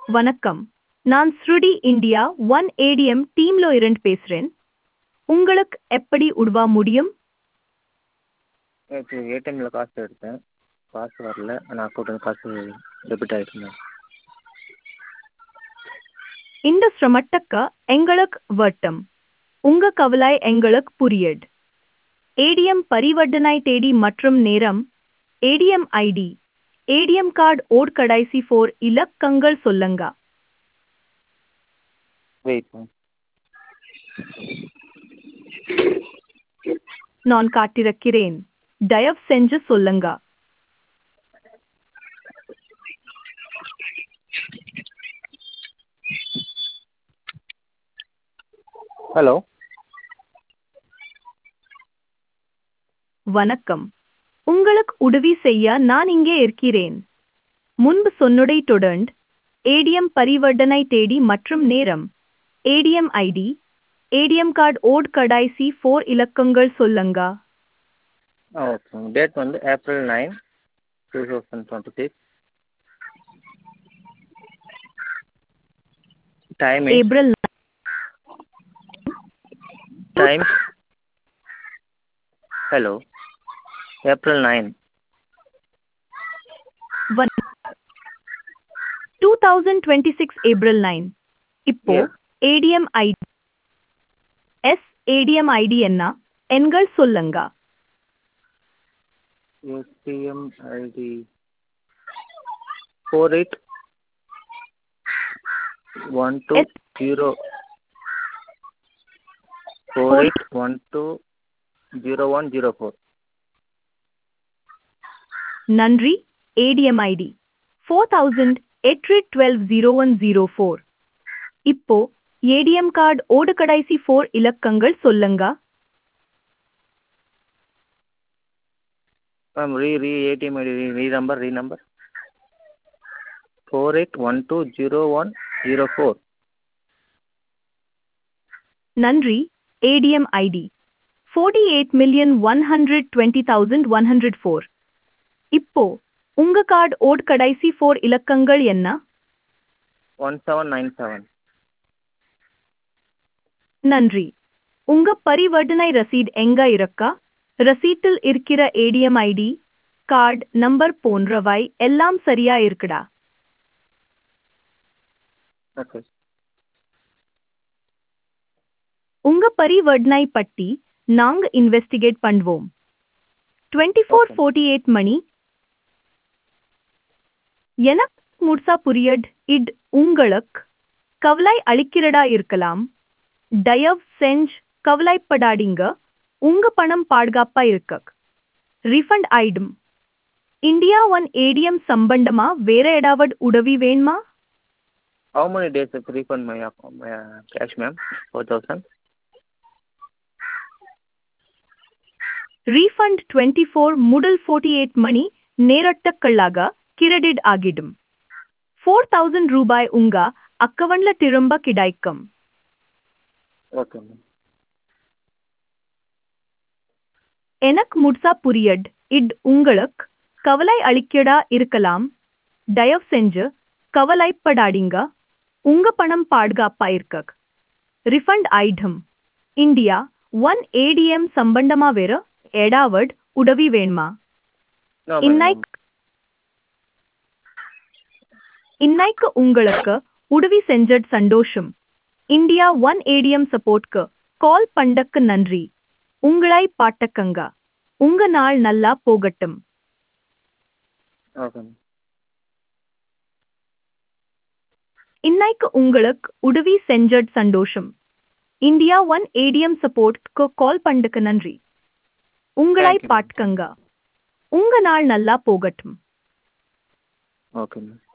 வணக்கம் நான் ஸ்ருடி இந்தியா ஒன் ஏடிஎம் டீம்ல இருந்து பேசுறேன் உங்களுக்கு எப்படி உதவ முடியும் நேற்று ஏடிஎம்மில் காசு எடுத்தேன் காசு வரல ஆனால் அக்கௌண்ட்டில் காசு டெபிட் ஆகிடுச்சு மேம் இந்த சிரமத்துக்கு எங்களுக்கு வட்டம் உங்க கவலை எங்களுக்கு புரியுது ஏடிஎம் பரிவர்த்தனை தேதி மற்றும் நேரம் ஏடிஎம் ஐடி ஏடிஎம் கார்டு ஓட் கடைசி ஃபோர் இலக்கங்கள் சொல்லுங்க வெயிட் மேம் நான் காட்டிருக்கிறேன் தயவு செஞ்சு சொல்லுங்க ஹலோ வணக்கம் உங்களுக்கு உதவி செய்ய நான் இங்கே இருக்கிறேன் முன்பு சொன்னதை தொடர்ந்து ஏடிஎம் பரிவர்த்தனை தேதி மற்றும் நேரம் ஏடிஎம் ஐடி ஏடிஎம் கார்டு ஓட் கடைசி ஃபோர் இலக்கங்கள் சொல்லுங்க ஆ ஓகே மேம் டேட் வந்து April nine two thousand twenty six time April time hello April nine one two thousand twenty six April nine இப்போ Yes. ATM ID yes ATM ID என்ன எண்கள் சொல்லுங்க ATM ID four eight one two Yes. Zero four eight one two zero one zero four நன்றி ATM ID four thousand எட்டு twelve zero one zero four இப்போ ATM card ஓடு கடைசி four இலக்கங்கள் சொல்லுங்க ma'am re re ATM ID re re number re number four eight one two zero one zero four நன்றி ATM ID forty eight million one hundred twenty thousand one hundred four இப்போ உங்க card ஓட் கடைசி four இலக்கங்கள் என்ன one seven nine seven நன்றி உங்க பரிவர்த்தனை ரசீட் எங்க இருக்கா ரசீட்டில் இருக்கிற ஏடிஎம் ஐடி கார்டு நம்பர் போன்றவை எல்லாம் சரியா இருக்குடா ஓகே உங்க பரிவர்த்தனை பற்றி நாங்க இன்வெஸ்டிகேட் பண்ணுவோம் twenty four Okay. Forty eight மணி எனக்கு முழுசா புரியட் இட் உங்களுக்கு கவலை அளிக்கிறதா இருக்கலாம் தயவு செஞ்சு கவலைப்படாதீங்க உங்க பணம் பாதுகாப்பா இருக்க ரீஃபண்ட் ஆயிடும் இந்தியா ஒன் ஏடிஎம் சம்பந்தமா வேற ஏதாவது உதவி வேணுமா how many days refund my cash ma'am four thousand refund twenty four முதல் ஃபோர்ட்டி எயிட் மணி நேரட்டக்கள்ளாக கிரெடிட் ஆகிடும் ஃபோர் தௌசண்ட் ரூபாய் உங்க அக்கவன்ல திரும்ப கிடைக்கும் ஓகே மேம் எனக்கு முழுசா புரியட் இட் உங்களுக்கு கவலை அளிக்கடா இருக்கலாம் தயவு செஞ்சு கவலைப்படாதீங்க உங்க பணம் பாதுகாப்பா இருக்க ரிஃபண்ட் ஆயிடும் இந்தியா ஒன் ஏடிஎம் சம்பந்தமா வேற ஏடாவட் உதவி வேணுமா No, madam. இன்னைக்கு இன்னைக்கு உங்களுக்கு உதவி செஞ்சது சந்தோஷம் இந்தியா ஒன் ஏடிஎம் சப்போர்ட்க்கு கால் பண்ணக்கு நன்றி உங்களை பாட்டக்கங்க உங்க நாள் நல்லா போகட்டும் ஓகே மேம் இன்னைக்கு உங்களுக்கு உதவி செஞ்சது சந்தோஷம் இந்தியா ஒன் ஏடிஎம் சப்போர்ட்க்கு கால் பண்ணக்கு நன்றி உங்களை Thank you, ma'am. பாட்கங்க உங்க நாள் நல்லா போகட்டும் ஓகே மேம்